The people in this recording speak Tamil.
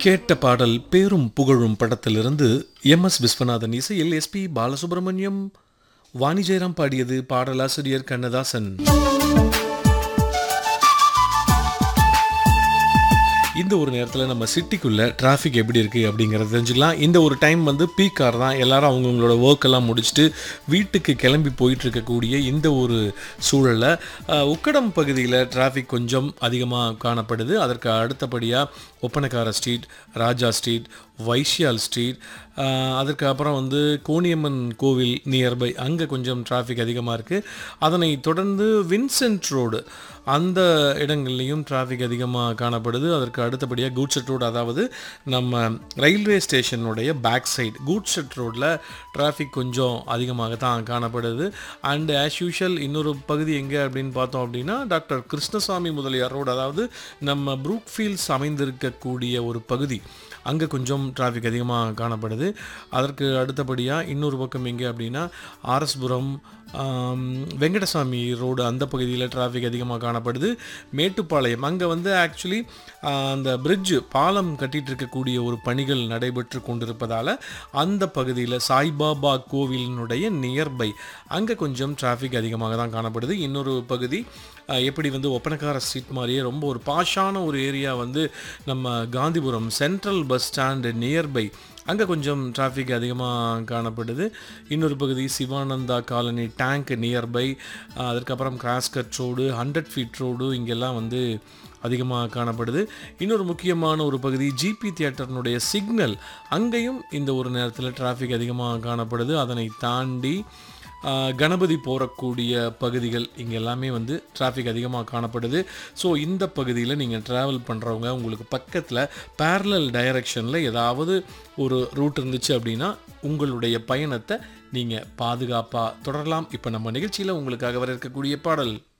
கேட்ட பாடல் பேரும் புகழும் படத்திலிருந்து எம் எஸ் விஸ்வநாதன் இசையில் எஸ்பி பாலசுப்ரமணியம் வாணி ஜெயராம் பாடியது பாடலாசிரியர் கண்ணதாசன் இந்த ஒரு நேரத்தில் நம்ம சிட்டிக்குள்ளே டிராஃபிக் எப்படி இருக்குது அப்படிங்கிறத தெரிஞ்சுக்கலாம் இந்த ஒரு டைம் வந்து பீக் கார் தான் எல்லாரும் அவங்கவுங்களோட ஒர்க் எல்லாம் முடிச்சுட்டு வீட்டுக்கு கிளம்பி போயிட்டு இருக்கக்கூடிய இந்த ஒரு சூழலில் அஹ், உக்கடம் பகுதியில் டிராஃபிக் கொஞ்சம் அதிகமாக காணப்படுது அதற்கு அடுத்தபடியாக Oppanakara street Raja street Vaishyal street அஹ், அதற்கு அப்புறம் வந்து கோணியம்மன் கோவில் நியர்பை அங்கே கொஞ்சம் டிராஃபிக் அதிகமாக இருக்குது அதனை தொடர்ந்து வின்சென்ட் ரோடு அந்த இடங்கள்லையும் டிராஃபிக் அதிகமாக காணப்படுது அதற்கு அடுத்தபடியாக கூட்ஸெட் ரோடு அதாவது நம்ம ரயில்வே ஸ்டேஷனுடைய பேக் சைடு கூட்ஸெட் ரோட்டில் டிராஃபிக் கொஞ்சம் அதிகமாக தான் காணப்படுது அண்ட் ஆஸ் யூஷுவல் இன்னொரு பகுதி எங்கே அப்படின்னு பார்த்தோம் அப்படின்னா டாக்டர் கிருஷ்ணசாமி முதலியார் ரோடு அதாவது நம்ம ப்ரூக் ஃபீல்ட்ஸ் அமைந்திருக்கக்கூடிய ஒரு பகுதி அங்கே கொஞ்சம் டிராஃபிக் அதிகமாக காணப்படுது அதற்கு அடுத்தபடியாக இன்னொரு பக்கம் எங்கே அப்படின்னா ஆர்எஸ்புரம் ஆம், வெங்கடசாமி ரோடு அந்த பகுதியில் டிராஃபிக் அதிகமாக காணப்படுது மேட்டுப்பாளையம் அங்கே வந்து ஆக்சுவலி அந்த பிரிட்ஜ் பாலம் கட்டிட்டு இருக்கக்கூடிய ஒரு பணிகள் நடைபெற்று கொண்டிருப்பதால் அந்த பகுதியில் சாய்பாபா கோவிலினுடைய நியர்பை அங்கே கொஞ்சம் டிராஃபிக் அதிகமாக தான் காணப்படுது இன்னொரு பகுதி அஹ், எப்படி வந்து ஒப்பனக்கார ஸ்ட்ரீட் மாதிரியே ரொம்ப ஒரு பாஷான ஒரு ஏரியா வந்து நம்ம Gandhipuram central bus stand nearby அங்கே கொஞ்சம் டிராஃபிக் அதிகமாக காணப்படுது இன்னொரு பகுதி சிவானந்தா காலனி டேங்க் நியர்பை அதற்கப்புறம் cross cut road hundred feet road இங்கெல்லாம் வந்து அதிகமாக காணப்படுது இன்னொரு முக்கியமான ஒரு பகுதி ஜிபி தியேட்டர்னுடைய சிக்னல் அங்கேயும் இந்த ஒரு நேரத்தில் டிராஃபிக் அதிகமாக காணப்படுது அதனை தாண்டி ஆஹ், கணபதி போகக்கூடிய பகுதிகள் இங்கே எல்லாமே வந்து டிராஃபிக் அதிகமாக காணப்படுது ஸோ இந்த பகுதியில் நீங்கள் ட்ராவல் பண்ணுறவங்க உங்களுக்கு பக்கத்தில் பேரலல் டைரக்ஷனில் ஏதாவது ஒரு ரூட் இருந்துச்சு அப்படின்னா உங்களுடைய பயணத்தை நீங்கள் பாதுகாப்பாக தொடரலாம் இப்போ நம்ம நிகழ்ச்சியில் உங்களுக்காக வர இருக்கக்கூடிய பாடல்